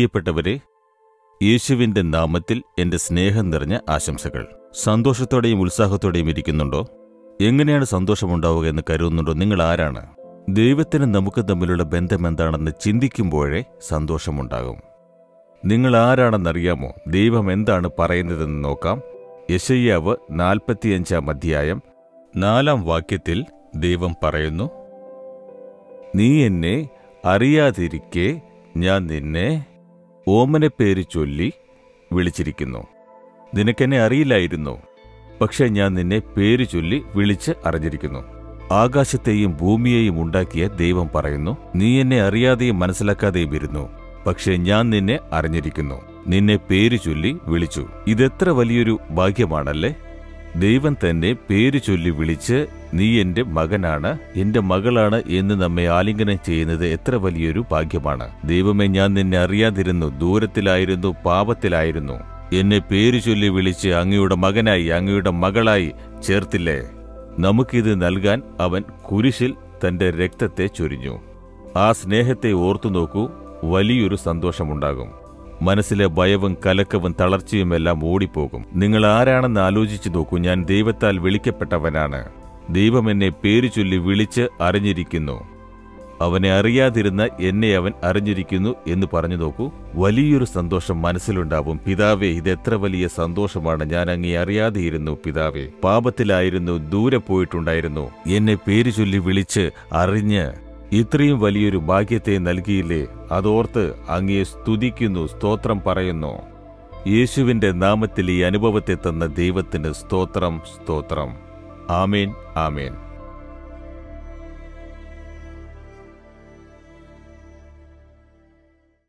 പ്രിയപ്പെട്ടവരെ യേശുവിന്റെ നാമത്തിൽ എന്റെ സ്നേഹം നിറഞ്ഞ ആശംസകൾ സന്തോഷത്തോടെയും ഉത്സാഹത്തോടെയും ഇരിക്കുന്നുണ്ടോ എങ്ങനെയാണ് സന്തോഷമുണ്ടാവുക എന്ന് കരുതുന്നുണ്ടോ നിങ്ങൾ ആരാണ് ദൈവത്തിന് നമുക്ക് തമ്മിലുള്ള ബന്ധം എന്താണെന്ന് ചിന്തിക്കുമ്പോഴേ സന്തോഷമുണ്ടാകും നിങ്ങൾ ആരാണെന്നറിയാമോ ദൈവം എന്താണ് പറയുന്നതെന്ന് നോക്കാം യശയ്യാവ് നാൽപ്പത്തിയഞ്ചാം അധ്യായം നാലാം വാക്യത്തിൽ ദൈവം പറയുന്നു നീ എന്നെ അറിയാതിരിക്കെ ഞാൻ നിന്നെ ഓമനപ്പേര് ചൊല്ലി വിളിച്ചിരിക്കുന്നു നിനക്കെന്നെ അറിയില്ലായിരുന്നു പക്ഷെ ഞാൻ നിന്നെ പേര് ചൊല്ലി വിളിച്ച് അറിഞ്ഞിരിക്കുന്നു ആകാശത്തെയും ഭൂമിയെയും ഉണ്ടാക്കിയ ദൈവം പറയുന്നു നീ എന്നെ അറിയാതെയും മനസ്സിലാക്കാതെയും ഇരുന്നു പക്ഷെ ഞാൻ നിന്നെ അറിഞ്ഞിരിക്കുന്നു നിന്നെ പേര് ചൊല്ലി വിളിച്ചു ഇതെത്ര വലിയൊരു ഭാഗ്യമാണല്ലേ ദൈവം തന്നെ പേര് ചൊല്ലി വിളിച്ച് നീ എന്റെ മകനാണ് എന്റെ മകളാണ് എന്ന് നമ്മെ ആലിംഗനം ചെയ്യുന്നത് എത്ര വലിയൊരു ഭാഗ്യമാണ് ദൈവമേ ഞാൻ നിന്നെ അറിയാതിരുന്നു ദൂരത്തിലായിരുന്നു പാപത്തിലായിരുന്നു എന്നെ പേര് ചൊല്ലി വിളിച്ച് അങ്ങയുടെ മകനായി അങ്ങയുടെ മകളായി ചേർത്തില്ലേ നമുക്കിത് നൽകാൻ അവൻ കുരിശിൽ തന്റെ രക്തത്തെ ചൊരിഞ്ഞു ആ സ്നേഹത്തെ ഓർത്തു നോക്കൂ വലിയൊരു സന്തോഷമുണ്ടാകും മനസ്സിലെ ഭയവും കലക്കവും തളർച്ചയുമെല്ലാം ഓടിപ്പോകും നിങ്ങൾ ആരാണെന്ന് ആലോചിച്ചു നോക്കൂ ഞാൻ ദൈവത്താൽ വിളിക്കപ്പെട്ടവനാണ് ദൈവം എന്നെ പേര് ചൊല്ലി വിളിച്ച് അറിഞ്ഞിരിക്കുന്നു അവനെ അറിയാതിരുന്ന എന്നെ അവൻ അറിഞ്ഞിരിക്കുന്നു എന്ന് പറഞ്ഞു നോക്കൂ വലിയൊരു സന്തോഷം മനസ്സിലുണ്ടാവും പിതാവേ ഇതെത്ര വലിയ സന്തോഷമാണ് ഞാൻ അങ്ങേ അറിയാതെയിരുന്നു പിതാവേ പാപത്തിലായിരുന്നു ദൂരെ പോയിട്ടുണ്ടായിരുന്നു എന്നെ പേര് ചൊല്ലി വിളിച്ച് അറിഞ്ഞ് ഇത്രയും വലിയൊരു ഭാഗ്യത്തെ നൽകിയില്ലേ അതോർത്ത് അങ്ങയെ സ്തുതിക്കുന്നു സ്തോത്രം പറയുന്നു യേശുവിന്റെ നാമത്തിൽ ഈ അനുഭവത്തെ തന്ന ദൈവത്തിന് സ്തോത്രം സ്തോത്രം ആമേൻ ആമേൻ